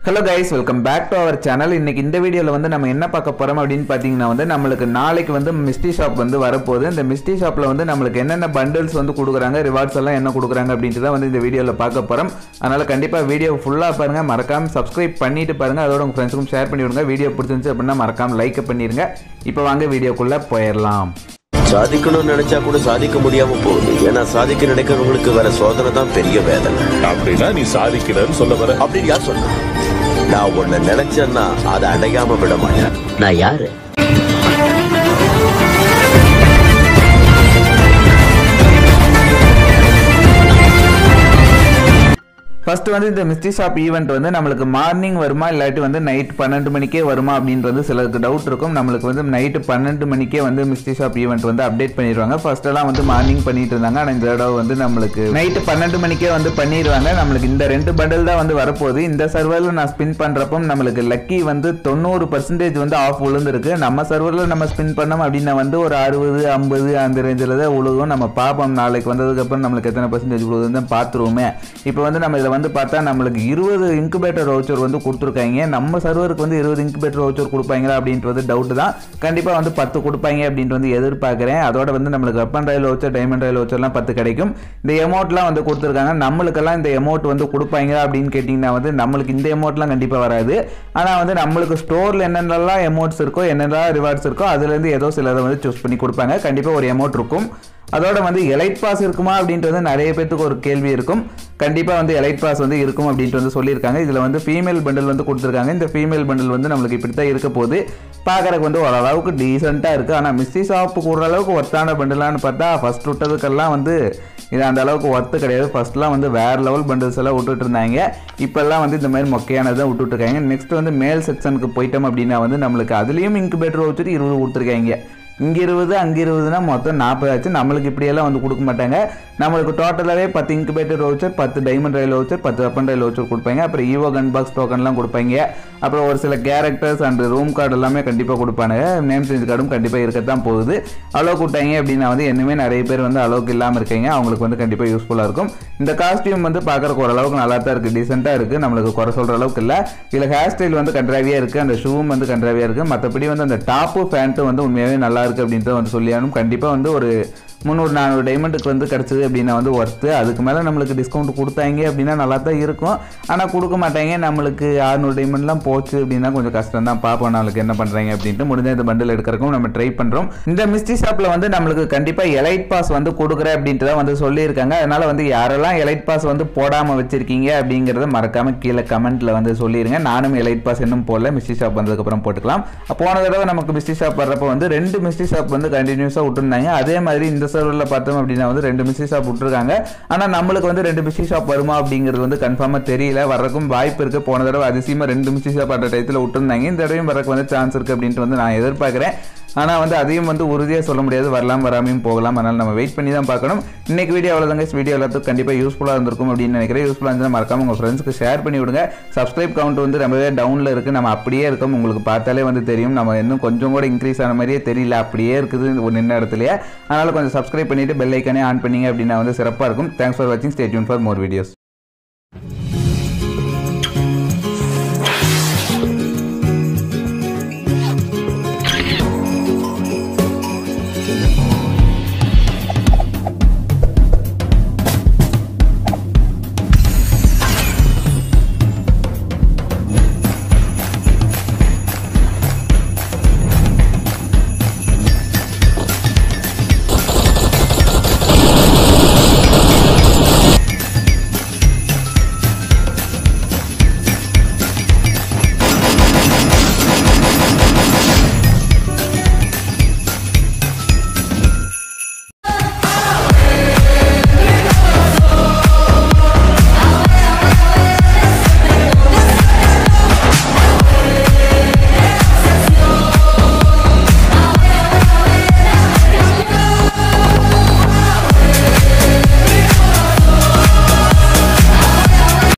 hello guys welcome back to our channel இன்னைக்கு இந்த வீடியோவில் வந்து நம்ம என்ன பார்க்க போகிறோம் அப்படின்னு பார்த்தீங்கன்னா வந்து நம்மளுக்கு நாளைக்கு வந்து மிஸ்டி ஷாப் வந்து வரப்போகுது இந்த மிஸ்டி ஷாப்பில் வந்து நம்மளுக்கு என்னென்ன பண்டில்ஸ் வந்து கொடுக்குறாங்க ரிவார்ட்ஸ் எல்லாம் என்ன கொடுக்குறாங்க அப்படின்ட்டு தான் வந்து இந்த வீடியோவில் பார்க்க போகிறோம் அதனால் கண்டிப்பாக வீடியோ ஃபுல்லாக பாருங்கள் மறக்காமல் சப்ஸ்கிரைப் பண்ணிட்டு பாருங்கள் அதோட உங்கள் ஃப்ரெண்ட்ஸுக்கும் ஷேர் பண்ணி விடுங்க வீடியோ பிடிச்சிருந்துச்சு அப்படின்னா மறக்காமல் லைக் பண்ணிடுங்க இப்போ வாங்க வீடியோக்குள்ளே போயிடலாம் சாதிக்கணும்னு நினைச்சா கூட சாதிக்க முடியாம போகுது ஏன்னா சாதிக்க நினைக்கிறவங்களுக்கு வேற சோதனை தான் பெரிய வேதனை அப்படின்னா நீ சாதிக்கிறன்னு சொல்ல வர அப்படின்னு யார் சொன்னா நான் ஒண்ணு நினைச்சேன்னா அதை அடையாம விட மாட்டேன் நான் யாரு ஃபர்ஸ்ட் வந்து இந்த மிஸ்டி ஷாப் ஈவெண்ட் வந்து நம்மளுக்கு மார்னிங் வருமா இல்லாட்டி வந்து நைட் பன்னெண்டு மணிக்கே வருமா அப்படின்றது சிலருக்கு டவுட் இருக்கும் நம்மளுக்கு வந்து நைட்டு பன்னெண்டு மணிக்கே வந்து மிஸ்டி ஷாப் ஈவெண்ட் வந்து அப்டேட் பண்ணிடுவாங்க ஃபர்ஸ்ட் எல்லாம் வந்து மார்னிங் பண்ணிட்டு இருந்தாங்க ஆனால் இந்த தடவை வந்து நம்மளுக்கு நைட்டு பன்னெண்டு மணிக்கே வந்து பண்ணிடுவாங்க நம்மளுக்கு இந்த ரெண்டு பண்டில் தான் வந்து வரப்போகுது இந்த சர்வரில் நான் ஸ்பின் பண்ணுறப்போ நம்மளுக்கு லக்கி வந்து தொண்ணூறு பர்சன்டேஜ் வந்து ஆஃப் விழுந்திருக்கு நம்ம சர்வரில் நம்ம ஸ்பின் பண்ணோம் அப்படின்னா வந்து ஒரு அறுபது ஐம்பது அந்த ரேஞ்சில் தான் உழுகும் நம்ம பார்ப்போம் நாளைக்கு வந்ததுக்கப்புறம் நம்மளுக்கு எத்தனை பர்சன்டேஜ் விழுதுன்னு பார்த்துருவோமே இப்போ வந்து நம்ம இதில் வந்து பார்த்தா நம்மளுக்கு இருபது இன்குபேட்டர் வவுச்சர் வந்து கொடுத்துருக்காங்க நம்ம சர்வருக்கு வந்து இருபது இன்குபேட்டர் வவுச்சர் கொடுப்பாங்களா அப்படின்றது டவுட் தான் கண்டிப்பாக வந்து பத்து கொடுப்பாங்க அப்படின்ட்டு வந்து எதிர்பார்க்குறேன் அதோட வந்து நம்மளுக்கு weapon royale voucher diamond royale வவுச்சர்லாம் பத்து கிடைக்கும் இந்த எமௌண்ட்லாம் வந்து கொடுத்துருக்காங்க நம்மளுக்கெல்லாம் இந்த எமௌண்ட் வந்து கொடுப்பாங்களா அப்படின்னு கேட்டிங்கன்னா வந்து நம்மளுக்கு இந்த எமௌண்ட்லாம் கண்டிப்பாக வராது ஆனால் வந்து நம்மளுக்கு ஸ்டோரில் என்னென்னலாம் எமௌண்ட்ஸ் இருக்கோ என்னென்னலாம் ரிவார்ட்ஸ் இருக்கோ அதுலேருந்து ஏதோ சிலதை வந்து சூஸ் பண்ணி கொடுப்பாங்க கண்டிப்பாக ஒரு எமௌண்ட் இருக்கும் அதோட வந்து எலைட் பாஸ் இருக்குமா அப்படின்றது நிறைய பேத்துக்கு ஒரு கேள்வி இருக்கும் கண்டிப்பாக வந்து எலைட் பாஸ் வந்து இருக்கும் அப்படின்ட்டு வந்து சொல்லியிருக்காங்க இதில் வந்து ஃபீமேல் பண்டில் வந்து கொடுத்துருக்காங்க இந்த ஃபீமேல் பண்டில் வந்து நம்மளுக்கு இப்படி தான் இருக்க போகுது பார்க்குறக்கு வந்து ஓரளவுக்கு டீசெண்டாக இருக்குது ஆனால் மிஸ்டி ஷாப்புக்கு ஓரளவுக்கு ஒர்த்தான பண்டிலான்னு பார்த்தா ஃபஸ்ட் விட்டதுக்கெல்லாம் வந்து இது அந்த அளவுக்கு ஒர்த்து கிடையாது ஃபர்ஸ்ட்லாம் வந்து வேறு லெவல் பண்டில்ஸ் எல்லாம் விட்டுட்டு இருந்தாங்க இப்போல்லாம் வந்து இந்த மாதிரி மொக்கையானதை விட்டுட்டு இருக்காங்க நெக்ஸ்ட் வந்து மேல் செக்ஷனுக்கு போயிட்டோம் அப்படின்னா வந்து நம்மளுக்கு அதுலேயும் இன்குபேட்டர் வச்சுட்டு இருபது கொடுத்துருக்காங்க இங்கே இருபது அங்கே இருபதுனா மொத்தம் நாற்பது ஆச்சு நம்மளுக்கு இப்படியெல்லாம் வந்து கொடுக்க மாட்டாங்க நம்மளுக்கு டோட்டலாகவே பத்து இன்குபேட்டர் வவுச்சர் பத்து டைமண்ட் ரயில் வவுச்சர் பத்து வெப்பன் ரயில் வவுச்சர் கொடுப்பாங்க அப்புறம் ஈவோ கன் பாக்ஸ் டோக்கன்லாம் கொடுப்பாங்க அப்புறம் ஒரு சில கேரக்டர்ஸ் அண்ட் ரூம் கார்டு எல்லாமே கண்டிப்பாக கொடுப்பானுங்க நேம் சேஞ்ச் கார்டும் கண்டிப்பாக இருக்கத்தான் போகுது அளவு கூட்டாங்க அப்படின்னா வந்து இன்னுமே நிறைய பேர் வந்து அளவுக்கு இல்லாமல் இருக்கீங்க அவங்களுக்கு வந்து கண்டிப்பாக யூஸ்ஃபுல்லாக இருக்கும் இந்த காஸ்டியூம் வந்து பார்க்குறக்கு ஓரளவுக்கு நல்லா தான் இருக்குது டீசெண்டாக இருக்குது நம்மளுக்கு குறை சொல்கிற அளவுக்கு இல்லை இதில் ஹேர் ஸ்டைல் வந்து கன்றாவியாக இருக்குது அந்த ஷூவும் வந்து கன்றாவியாக இருக்குது மற்றபடி வந்து அந்த டாப்பு ஃபேண்ட்டும் வந்து உண்மையாகவே நல்லா இருக்குது அப்படின்றத வந்து சொல்லியானும் கண்டிப்பாக வந்து ஒரு முந்நூறு நானூறு டைமண்டுக்கு வந்து கிடச்சிது அப்படின்னா வந்து ஒர்த்து அதுக்கு மேலே நம்மளுக்கு டிஸ்கவுண்ட் கொடுத்தாங்க அப்படின்னா நல்லா தான் இருக்கும் ஆனால் கொடுக்க மாட்டாங்க நம்மளுக்கு அறுநூறு டைமண்ட்லாம் போச்சு அப்படின்னா கொஞ்சம் கஷ்டம் தான் பார்ப்போம் நம்மளுக்கு என்ன பண்ணுறாங்க அப்படின்ட்டு முடிஞ்ச இந்த பண்டில் எடுக்கிறக்கும் நம்ம ட்ரை பண்ணுறோம் இந்த மிஸ்டி ஷாப்பில் வந்து நம்மளுக்கு கண்டிப்பாக எலைட் பாஸ் வந்து கொடுக்குறேன் அப்படின்ட்டு தான் வந்து சொல்லியிருக்காங்க அதனால் வந்து யாரெல்லாம் எலைட் பாஸ் வந்து போடாமல் வச்சிருக்கீங்க அப்படிங்கிறத மறக்காமல் கீழே கமெண்ட்டில் வந்து சொல்லிடுங்க நானும் எலைட் பாஸ் இன்னும் போடல மிஸ்டி ஷாப் வந்ததுக்கப்புறம் போட்டுக்கலாம் போன தடவை நமக்கு மிஸ்டி ஷாப் வர்றப்போ வந்து ரெண்டு மிஸ்டி ஷாப் வந்து கண்டினியூஸாக விட்டுருந்தாங்க அதே மாதிரி இந்த சர்வரில் பார்த்தோம் அப்படின்னா வந்து ரெண்டு மிஸ்டி ஷாப் விட்டுருக்காங்க ஆனால் நம்மளுக்கு வந்து ரெண்டு மிஸ்டி ஷாப் வருமா அப்படிங்கிறது வந்து கன்ஃபார்மாக தெரியல வர்றதுக்கும் வாய்ப்பு இருக்குது போன தடவை அதிசயமாக ரெண்டு மிஸ்டி ஷாப் அட் டயத்தில் விட்டுருந்தாங்க இந்த தடவையும் வரக்கு வந்து சான்ஸ் இருக்குது அப்படின்ட்டு வந்து நான் எதிர்பார்க்குறேன் ஆனால் வந்து அதையும் வந்து உறுதியாக சொல்ல முடியாது வரலாம் வராமையும் போகலாம் அதனால் நம்ம வெயிட் பண்ணி தான் பார்க்கணும் இன்னைக்கு வீடியோ அவ்வளோதாங்க வீடியோ எல்லாத்துக்கும் கண்டிப்பாக யூஸ்ஃபுல்லாக இருந்திருக்கும் அப்படின்னு நினைக்கிறேன் யூஸ்ஃபுல்லாக இருந்தால் மறக்காம உங்கள் ஃப்ரெண்ட்ஸ்க்கு ஷேர் பண்ணி விடுங்க சப்ஸ்கிரைப் கவுண்ட் வந்து ரொம்பவே டவுனில் இருக்குது நம்ம அப்படியே இருக்கோம் உங்களுக்கு பார்த்தாலே வந்து தெரியும் நம்ம இன்னும் கொஞ்சம் கூட இன்க்ரீஸ் ஆன மாதிரியே தெரியல அப்படியே இருக்குது ஒரு நின்ன இடத்துலயே அதனால் கொஞ்சம் சப்ஸ்கிரைப் பண்ணிவிட்டு பெல் ஐக்கானே ஆன் பண்ணீங்க அப்படின்னா வந்து சிறப்பாக இருக்கும் தேங்க்ஸ் ஃபார் வாட்சிங் stay tune for more videos